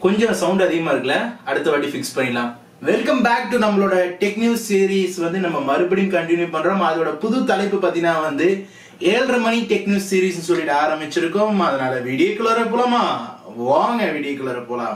கொஞ்சம் சவுண்ட் அதிகமா இருக்குல்ல அடுத்த வாட்டி ஃபிக்ஸ் பண்ணிடலாம் வெல்கம் பேக் டு நம்மளோட டெக் நியூஸ் சீரிஸ் வந்து நம்ம மறுபடியும் கண்டினியூ பண்றோம் அதோட புது தலைப்பு பார்த்தீங்கன்னா வந்து ஏழரை மணி டெக் நியூஸ் சீரிஸ் சொல்லிட்டு ஆரம்பிச்சிருக்கோம் அதனால வீடியோக்குள்ளார போலாமா வாங்க வீடியோக்குள்ளார போலாம்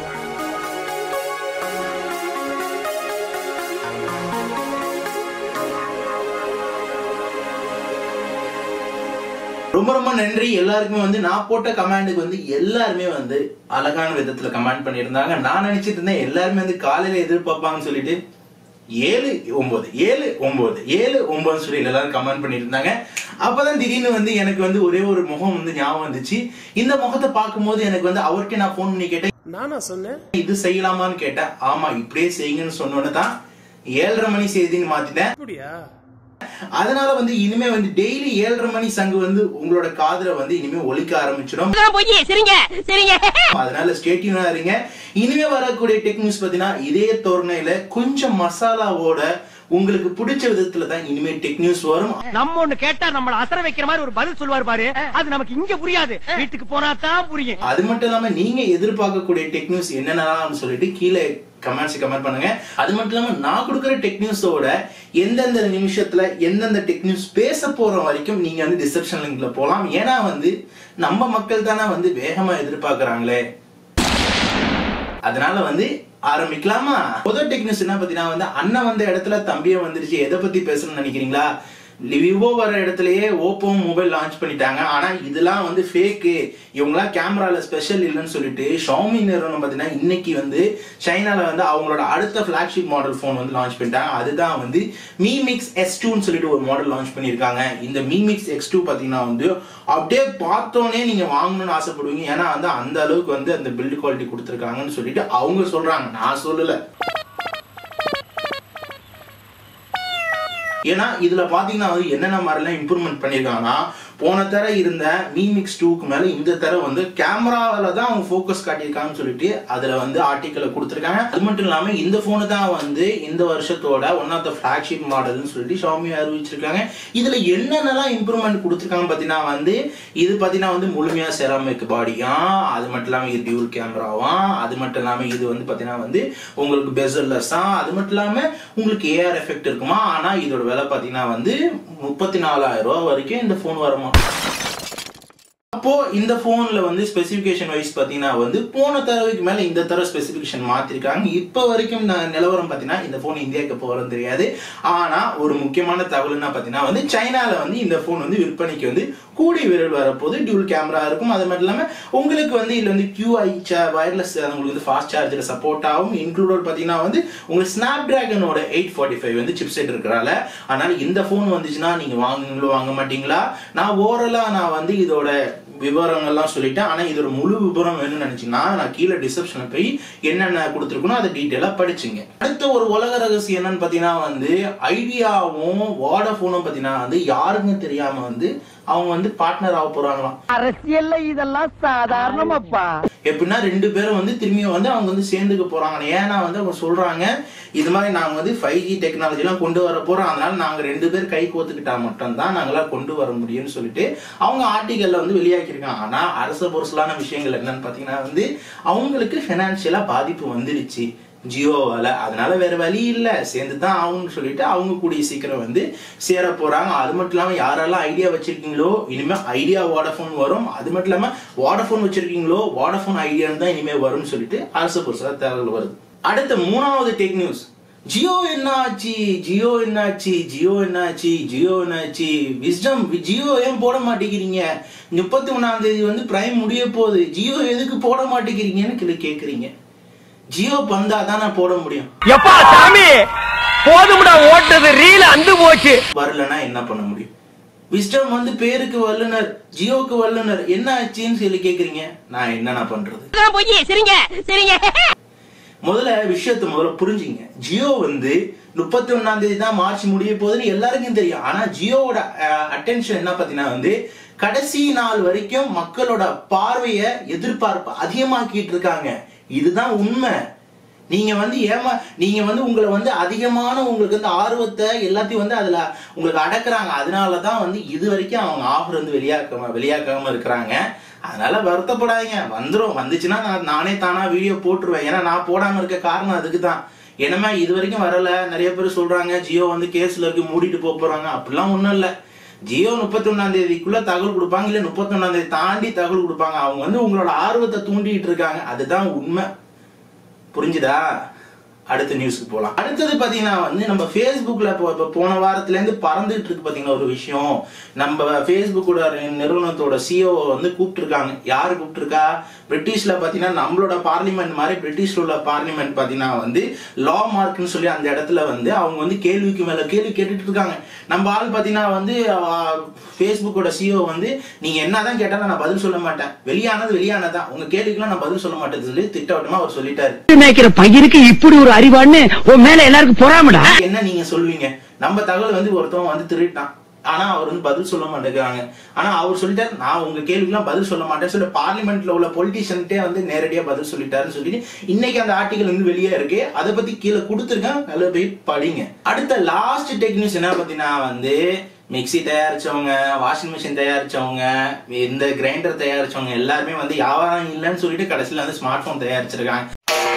ரொம்ப ரொம்ப நன்றி எல்லாருக்குமே வந்து நான் போட்ட கமெண்டுக்கு வந்து எல்லாருமே வந்து அழகான விதத்துல கமெண்ட் பண்ணியிருந்தாங்க நான் நினைச்சிட்டு இருந்தேன் எல்லாருமே வந்து காலையில எதிர்பார்ப்பாங்கன்னு சொல்லிட்டு ஏழு ஒன்பது ஏழு ஒன்பது ஏழு ஒன்பது சொல்லி எல்லாரும் கமெண்ட் பண்ணிட்டு இருந்தாங்க அப்பதான் திடீர்னு வந்து எனக்கு வந்து ஒரே ஒரு முகம் வந்து ஞாபகம் வந்துச்சு இந்த முகத்தை பார்க்கும்போது எனக்கு வந்து அவர்கிட்ட நான் ஃபோன் பண்ணி கேட்டேன் நானா சொன்னேன் இது செய்யலாமான்னு கேட்டேன் ஆமா இப்படியே செய்யுங்கன்னு சொன்னோன்னு தான் ஏழரை மணி செய்தின்னு மாத்திட்டேன் அப்படியா அதனால வந்து இனிமே வந்து டெய்லி ஏழரை மணி சங்கு வந்து உங்களோட காதுல வந்து இனிமே ஒலிக்க ஆரம்பிச்சிடும் இதெல்லாம் போய் சரிங்க சரிங்க அதனால ஸ்டேட்யூனா இருங்க இனிமே வரக்கூடிய டெக் நியூஸ் பாத்தீங்கன்னா இதே தோரணையில கொஞ்சம் மசாலாவோட உங்களுக்கு பிடிச்ச விதத்துல தான் இனிமே டெக் நியூஸ் வரும் நம்ம ஒண்ணு கேட்டா நம்மள அசர வைக்கிற மாதிரி ஒரு பதில் சொல்லுவாரு பாரு அது நமக்கு இங்க புரியாது வீட்டுக்கு போனா தான் புரியும் அது மட்டும் இல்லாம நீங்க எதிர்பார்க்கக்கூடிய டெக் நியூஸ் என்னென்னலாம் சொல்லிட்டு கீழே கமெண்ட்ஸ் கமெண்ட் பண்ணுங்க அது மட்டும் இல்லாம நான் கொடுக்குற டெக் நியூஸோட எந்தெந்த நிமிஷத்துல எந்தெந்த டெக் நியூஸ் பேச போற வரைக்கும் நீங்க வந்து டிஸ்கிரிப்ஷன் லிங்க்ல போலாம் ஏன்னா வந்து நம்ம மக்கள் தானே வந்து வேகமா எதிர்பார்க்கறாங்களே அதனால வந்து ஆரம்பிக்கலாமா முதல் டெக்னிக்ஸ் என்ன பாத்தீங்கன்னா வந்து அண்ணன் வந்த இடத்துல தம்பியை வந்துருச்சு எதை பத்தி பேசணும்னு நினைக்கிறீங்களா விவோ வர இடத்துலயே ஓப்போ மொபைல் லான்ச் பண்ணிட்டாங்க ஆனா இதெல்லாம் வந்து ஃபேக்கு இவங்களாம் கேமரால ஸ்பெஷல் இல்லைன்னு சொல்லிட்டு ஷாமி நிறுவனம் பாத்தீங்கன்னா இன்னைக்கு வந்து சைனால வந்து அவங்களோட அடுத்த ஃபிளாக்ஷிப் மாடல் ஃபோன் வந்து லான்ச் பண்ணிட்டாங்க அதுதான் வந்து மீ மிக்ஸ் எஸ் டூன்னு சொல்லிட்டு ஒரு மாடல் லான்ச் பண்ணியிருக்காங்க இந்த மீ மிக்ஸ் எக்ஸ் டூ பாத்தீங்கன்னா வந்து அப்படியே பார்த்தோன்னே நீங்க வாங்கணும்னு ஆசைப்படுவீங்க ஏன்னா வந்து அந்த அளவுக்கு வந்து அந்த பில்ட் குவாலிட்டி கொடுத்துருக்காங்கன்னு சொல்லிட்டு அவங்க சொல்றாங்க நான் சொல்லல ஏன்னா இதுல பாத்தீங்கன்னா வந்து என்னென்ன மாதிரிலாம் இம்ப்ரூவ்மெண்ட் பண்ணிருக்காங்கன்னா போன தர இருந்த மீமிக்ஸ் டூக்கு மேல இந்த தர வந்து கேமராவில தான் அவங்க ஃபோக்கஸ் காட்டியிருக்காங்கன்னு சொல்லிட்டு அதுல வந்து ஆர்டிக்கலை கொடுத்துருக்காங்க அது மட்டும் இல்லாம இந்த போனு தான் வந்து இந்த வருஷத்தோட ஒன் ஆஃப் த ஃபிளாக்ஷிப் மாடல்னு சொல்லிட்டு ஷாமி அறிவிச்சிருக்காங்க இதுல என்னென்னலாம் இம்ப்ரூவ்மெண்ட் கொடுத்துருக்காங்க பாத்தீங்கன்னா வந்து இது பாத்தீங்கன்னா வந்து முழுமையா செராமிக் பாடியா அது மட்டும் இல்லாம இது டியூல் கேமராவா அது மட்டும் இல்லாம இது வந்து பாத்தீங்கன்னா வந்து உங்களுக்கு பெசல்லர்ஸா அது மட்டும் இல்லாம உங்களுக்கு ஏஆர் எஃபெக்ட் இருக்குமா ஆனா இதோட விலை பாத்தீங்கன்னா வந்து முப்பத்தி நாலாயிரம் ரூபாய் வரைக்கும் இந்த போன் வருமா அப்போ இந்த போன்ல வந்து ஸ்பெசிபிகேஷன் வைஸ் பாத்தீங்கன்னா வந்து போன தடவைக்கு மேல இந்த தடவை ஸ்பெசிபிகேஷன் மாத்திருக்காங்க இப்ப வரைக்கும் நான் நிலவரம் பாத்தீங்கன்னா இந்த போன் இந்தியாவுக்கு போறது தெரியாது ஆனா ஒரு முக்கியமான தகவல் என்ன பாத்தீங்கன்னா வந்து சைனால வந்து இந்த போன் வந்து விற்பனைக்கு வந்து கூடி விரல் வரப்போது டியூல் கேமரா இருக்கும் அது மட்டும் இல்லாம உங்களுக்கு வந்து இதுல வந்து QI வயர்லெஸ் உங்களுக்கு வந்து ஃபாஸ்ட் சார்ஜர் சப்போர்ட் ஆகும் இன்க்ளூடட் பாத்தீங்கன்னா வந்து உங்களுக்கு ஸ்னாப் டிராகனோட எயிட் ஃபார்ட்டி ஃபைவ் வந்து சிப் செட் இருக்கிறால அதனால இந்த போன் வந்துச்சுன்னா நீங்க வாங்குங்களோ வாங்க மாட்டீங்களா நான் ஓரலா நான் வந்து இதோட விவரங்கள்லாம் சொல்லிட்டேன் ஆனா இதோட முழு விவரம் வேணும்னு நினைச்சீங்கன்னா நான் கீழே டிஸ்கிரிப்ஷன்ல போய் என்னென்ன கொடுத்துருக்கணும் அதை டீட்டெயிலா படிச்சுங்க அடுத்த ஒரு உலக ரகசியம் என்னன்னு பாத்தீங்கன்னா வந்து ஐடியாவும் வாடஃபோனும் பாத்தீங்கன்னா வந்து யாருக்கும் தெரியாம வந்து அவங்க வந்து பார்ட்னர் ஆக போறாங்களாம் அரசியல்ல இதெல்லாம் சாதாரணமாப்பா எப்படின்னா ரெண்டு பேரும் வந்து திரும்பியும் வந்து அவங்க வந்து சேர்ந்துக்க போறாங்க ஏன்னா வந்து அவங்க சொல்றாங்க இது மாதிரி நாங்க வந்து ஃபைவ் ஜி டெக்னாலஜி எல்லாம் கொண்டு வர போறோம் அதனால நாங்க ரெண்டு பேர் கை கோத்துக்கிட்டா மட்டும்தான் நாங்களாம் கொண்டு வர முடியும்னு சொல்லிட்டு அவங்க ஆர்டிகல்ல வந்து வெளியாக்கியிருக்காங்க ஆனா அரச பொருசலான விஷயங்கள் என்னன்னு பாத்தீங்கன்னா வந்து அவங்களுக்கு பினான்சியலா பாதிப்பு வந்துடுச்சு ஜியோவால அதனால வேற வழி இல்ல சேர்ந்து தான் ஆகும்னு சொல்லிட்டு அவங்க கூடிய சீக்கிரம் வந்து சேர போறாங்க அது மட்டும் இல்லாம யாரெல்லாம் ஐடியா வச்சிருக்கீங்களோ இனிமே ஐடியா வாடஃபோன் வரும் அது மட்டும் இல்லாம வாடஃபோன் வச்சிருக்கீங்களோ வாடஃபோன் ஐடியான்னு தான் இனிமே வரும்னு சொல்லிட்டு அரசு புதுசாக தகவல் வருது அடுத்த மூணாவது டெக் நியூஸ் ஜியோ என்ன ஆச்சு ஜியோ என்ன ஆச்சு ஜியோ என்ன ஆச்சு ஜியோ என்ன ஆச்சு விஸ்டம் ஜியோ ஏன் போட மாட்டேங்கிறீங்க முப்பத்தி ஒண்ணாம் தேதி வந்து பிரைம் முடிய போகுது ஜியோ எதுக்கு போட மாட்டேங்கிறீங்கன்னு கேள்வி கேக்குறீங்க ஜியோ பந்தா தான் நான் போட முடியும் எப்பா சாமி போதும்டா ஓட்டது ரீல அந்து போச்சு வரலன்னா என்ன பண்ண முடியும் விஸ்டம் வந்து பேருக்கு வல்லுனர் ஜியோக்கு வல்லுனர் என்ன ஆச்சுன்னு சொல்லி கேக்குறீங்க நான் என்னண்ணா பண்றது இதெல்லாம் போய் சரிங்க சரிங்க முதல்ல விஷயத்தை முதல்ல புரிஞ்சுங்க ஜியோ வந்து முப்பத்தி ஒன்னாம் தேதி தான் மார்ச் முடிய போகுதுன்னு எல்லாருக்கும் தெரியும் ஆனா ஜியோவோட அட்டென்ஷன் என்ன பாத்தீங்கன்னா வந்து கடைசி நாள் வரைக்கும் மக்களோட பார்வைய எதிர்பார்ப்பு அதிகமாக்கிட்டு இருக்காங்க இதுதான் உண்மை நீங்க வந்து ஏமா நீங்க வந்து உங்களை வந்து அதிகமான உங்களுக்கு வந்து ஆர்வத்தை எல்லாத்தையும் வந்து அதுல உங்களுக்கு அடக்குறாங்க அதனால தான் வந்து இது வரைக்கும் அவங்க ஆஃபர் வந்து வெளியாக்காம வெளியாக்காம இருக்கிறாங்க அதனால வருத்தப்படாதீங்க வந்துரும் வந்துச்சுன்னா நான் நானே தானா வீடியோ போட்டுருவேன் ஏன்னா நான் போடாம இருக்க காரணம் அதுக்கு தான் என்னமே இது வரைக்கும் வரல நிறைய பேர் சொல்றாங்க ஜியோ வந்து கேஸ்ல இருக்கு மூடிட்டு போக போறாங்க அப்படிலாம் ஒண்ணும் இல்ல ஜியோ முப்பத்தி ஒன்னாம் தேதிக்குள்ள தகவல் கொடுப்பாங்க இல்ல முப்பத்தி ஒன்னாம் தேதி தாண்டி தகவல் கொடுப்பாங்க அவங்க வந்து உங்களோட ஆர்வத்தை தூண்டிட்டு இருக்காங்க அதுதான் உண்மை புரிஞ்சுதா அடுத்த நியூஸ்க்கு போலாம் அடுத்தது பாத்தீங்கன்னா வந்து நம்ம ஃபேஸ்புக்ல இப்போ இப்போ போன வாரத்துல இருந்து பறந்துட்டு இருக்கு பாத்தீங்கன்னா ஒரு விஷயம் நம்ம ஃபேஸ்புக்கோட நிறுவனத்தோட சிஓ வந்து கூப்பிட்டுருக்காங்க யாரு கூப்பிட்டுருக்கா பிரிட்டிஷ்ல பாத்தீங்கன்னா நம்மளோட பார்லிமெண்ட் மாதிரி பிரிட்டிஷ்ல உள்ள பார்லிமெண்ட் பாத்தீங்கன்னா வந்து லா மார்க்னு சொல்லி அந்த இடத்துல வந்து அவங்க வந்து கேள்விக்கு மேல கேள்வி கேட்டுட்டு இருக்காங்க நம்ம ஆள் பாத்தீங்கன்னா வந்து ஃபேஸ்புக்கோட சிஓ வந்து நீங்க என்னதான் கேட்டாலும் நான் பதில் சொல்ல மாட்டேன் வெளியானது வெளியானதான் உங்க கேள்விக்கெல்லாம் நான் பதில் சொல்ல மாட்டேன்னு சொல்லி திட்டவட்டமா அவர் சொல்லிட்டாரு மேய்க்கிற பையனுக்கு இப்படி ஒரு அறிவான்னு உன் மேல எல்லாருக்கும் பொறாமடா என்ன நீங்க சொல்வீங்க நம்ம தகவல் வந்து ஒருத்தவன் வந்து திருட்டான் ஆனா அவர் வந்து பதில் சொல்ல மாட்டேங்கிறாங்க ஆனா அவர் சொல்லிட்டாரு நான் உங்க கேள்விக்கெல்லாம் பதில் சொல்ல மாட்டேன் சொல்லி பார்லிமெண்ட்ல உள்ள பொலிட்டிஷியன்ட்டே வந்து நேரடியா பதில் சொல்லிட்டாருன்னு சொல்லிட்டு இன்னைக்கு அந்த ஆர்டிகல் வந்து வெளியே இருக்கு அதை பத்தி கீழே கொடுத்துருக்கேன் நல்ல போய் படிங்க அடுத்த லாஸ்ட் டெக் நியூஸ் என்ன பாத்தீங்கன்னா வந்து மிக்ஸி தயாரிச்சவங்க வாஷிங் மிஷின் தயாரிச்சவங்க இந்த கிரைண்டர் தயாரிச்சவங்க எல்லாருமே வந்து வியாபாரம் இல்லைன்னு சொல்லிட்டு கடைசியில வந்து ஸ்மார்ட் போன் தயாரிச்சிருக்காங்க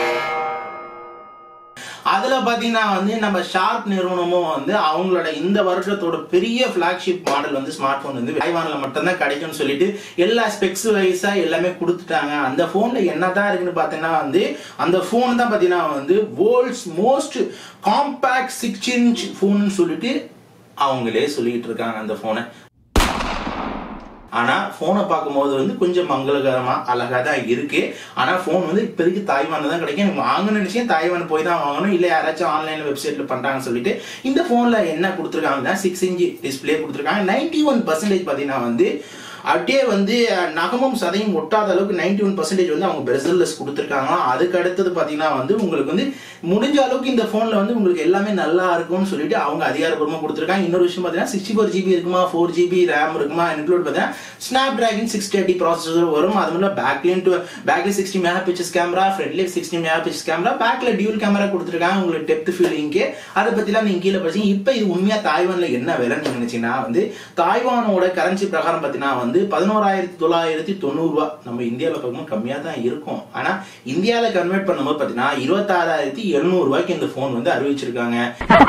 அதுல பாத்தீங்கன்னா வந்து நம்ம ஷார்ப் நிறுவனமும் வந்து அவங்களோட இந்த வருஷத்தோட பெரிய பிளாக்ஷிப் மாடல் வந்து ஸ்மார்ட் போன் வந்து தாய்வான்ல மட்டும்தான் கிடைக்கும்னு சொல்லிட்டு எல்லா ஸ்பெக்ஸ் வைஸா எல்லாமே கொடுத்துட்டாங்க அந்த போன்ல என்னதான் இருக்குன்னு பாத்தீங்கன்னா வந்து அந்த போன் தான் பாத்தீங்கன்னா வந்து world's most compact six inch phone சொல்லிட்டு அவங்களே சொல்லிட்டு இருக்காங்க அந்த போனை ஆனா போனை பார்க்கும்போது வந்து கொஞ்சம் மங்களகரமா அழகா தான் இருக்கு ஆனா போன் வந்து இப்போதைக்கு தாய்வான்ல தான் கிடைக்கும் எனக்கு வாங்கணும்னு நினைச்சேன் தாய்வான் போய் தான் வாங்கணும் இல்ல யாராச்சும் ஆன்லைன்ல வெப்சைட்ல பண்றாங்கன்னு சொல்லிட்டு இந்த போன்ல என்ன கொடுத்துருக்காங்கன்னா சிக்ஸ் இன்ச் டிஸ்பிளே கொடுத்துருக்காங்க நைன்டி ஒன் பர்சன்டேஜ் பாத்தீங்கன்னா வந்து அப்படியே வந்து நகமும் சதையும் ஒட்டாத அளவுக்கு நைன்டி ஒன் பர்சன்டேஜ் வந்து அவங்க பெசல்லஸ் கொடுத்துருக்காங்க அதுக்கு அடுத்தது பார்த்தீங்கன்னா வந்து உங்களுக்கு வந்து முடிஞ்ச அளவுக்கு இந்த ஃபோனில் வந்து உங்களுக்கு எல்லாமே நல்லா இருக்கும்னு சொல்லிட்டு அவங்க அதிகாரப்பூர்வமாக கொடுத்துருக்காங்க இன்னொரு விஷயம் பார்த்தீங்கன்னா சிக்ஸ்டி ஃபோர் ஜிபி இருக்குமா ஃபோர் ஜிபி ரேம் இருக்குமா இன்க்ளூட் பார்த்தீங்கன்னா Snapdragon six thirty processor வரும் அது மட்டும் பேக்லேயும் டு பேக்ல சிக்ஸ்டி மெகா பிக்சர்ஸ் கேமரா ஃப்ரண்ட்லேயே சிக்ஸ்டி மெகா பிக்சர்ஸ் கேமரா பேக்ல டியூல் கேமரா கொடுத்துருக்காங்க உங்களுக்கு டெப்த் ஃபீலிங்க்கு அதை பற்றிலாம் நீங்கள் கீழே படிச்சீங்க இப்போ இது உண்மையாக தாய்வானில் என்ன விலைன்னு நினைச்சீங்கன்னா வந்து தாய்வானோட கரன்சி பிரகாரம் பார்த்தீங்கன்னா வந்து பதினோராயிரத்தி தொள்ளாயிரத்தி தொண்ணூறுரூவா நம்ம இந்தியாவில் பார்க்கும்போது கம்மியாக தான் இருக்கும் ஆனால் இந்தியாவில் கன்வெர்ட் பண்ணும்போது பார்த்தீங்கன்னா இருபத்தாறாயிரத்தி எழுநூறுவாய்க்கு இந்த ஃபோன் வந்து அறிவிச்சிருக்காங்க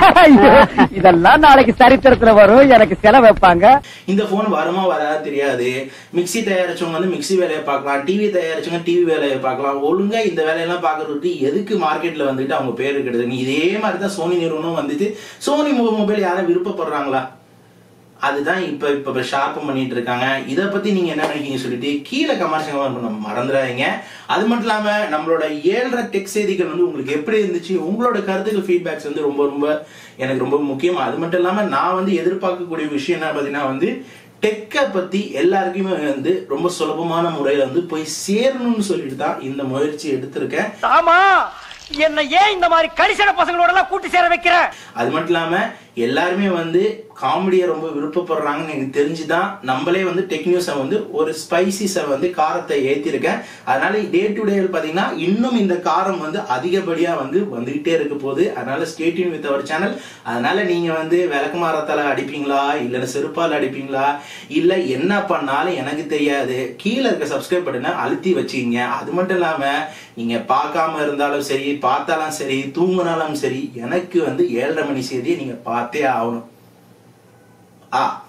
இதெல்லாம் நாளைக்கு சரித்திரத்துல வரும் எனக்கு செலவு வைப்பாங்க இந்த போன் வருமா வராதா தெரியாது மிக்ஸி தயாரிச்சவங்க வந்து மிக்ஸி வேலையை பார்க்கலாம் டிவி தயாரிச்சவங்க டிவி வேலையை பார்க்கலாம் ஒழுங்கா இந்த வேலையெல்லாம் பார்க்கறதுக்கு எதுக்கு மார்க்கெட்ல வந்துட்டு அவங்க பேர் கிடையாது நீ இதே மாதிரி தான் சோனி நிறுவனம் வந்துட்டு சோனி மொபைல் யாரும் விருப்பப்படுறாங்களா அதுதான் இப்ப இப்ப இப்ப ஷார்ப் பண்ணிட்டு இருக்காங்க இத பத்தி நீங்க என்ன நினைக்கிறீங்க சொல்லிட்டு கீழே கமெண்ட்ஸ் பண்ண மறந்துடாதீங்க அது மட்டும் இல்லாம நம்மளோட ஏழரை டெக் செய்திகள் வந்து உங்களுக்கு எப்படி இருந்துச்சு உங்களோட கருத்துக்கள் ஃபீட்பேக்ஸ் வந்து ரொம்ப ரொம்ப எனக்கு ரொம்ப முக்கியம் அது மட்டும் இல்லாம நான் வந்து எதிர்பார்க்கக்கூடிய விஷயம் என்ன பாத்தீங்கன்னா வந்து டெக்கை பத்தி எல்லாருக்குமே வந்து ரொம்ப சுலபமான முறையில வந்து போய் சேரணும்னு சொல்லிட்டு தான் இந்த முயற்சி எடுத்திருக்கேன் ஆமா என்ன ஏன் இந்த மாதிரி கரிசன பசங்களோட எல்லாம் கூட்டி சேர வைக்கிற அது மட்டும் இல்லாம எல்லாருமே வந்து காமெடியை ரொம்ப விருப்பப்படுறாங்கன்னு எனக்கு தெரிஞ்சுதான் நம்மளே வந்து டெக் நியூஸை வந்து ஒரு ஸ்பைசிஸை வந்து காரத்தை ஏத்திருக்கேன் அதனால டே டு டே பாத்தீங்கன்னா இன்னும் இந்த காரம் வந்து அதிகப்படியா வந்து வந்துகிட்டே இருக்க போகுது அதனால ஸ்டேட்யூன் வித் அவர் சேனல் அதனால நீங்க வந்து விளக்குமாரத்தால அடிப்பீங்களா இல்ல செருப்பால் அடிப்பீங்களா இல்ல என்ன பண்ணாலும் எனக்கு தெரியாது கீழே இருக்க சப்ஸ்கிரைப் பட்டனை அழுத்தி வச்சுக்கீங்க அது மட்டும் இல்லாம நீங்க பார்க்காம இருந்தாலும் சரி பார்த்தாலும் சரி தூங்கினாலும் சரி எனக்கு வந்து ஏழரை மணி செய்தியை நீங்க பார்த்தே ஆகணும் ஆ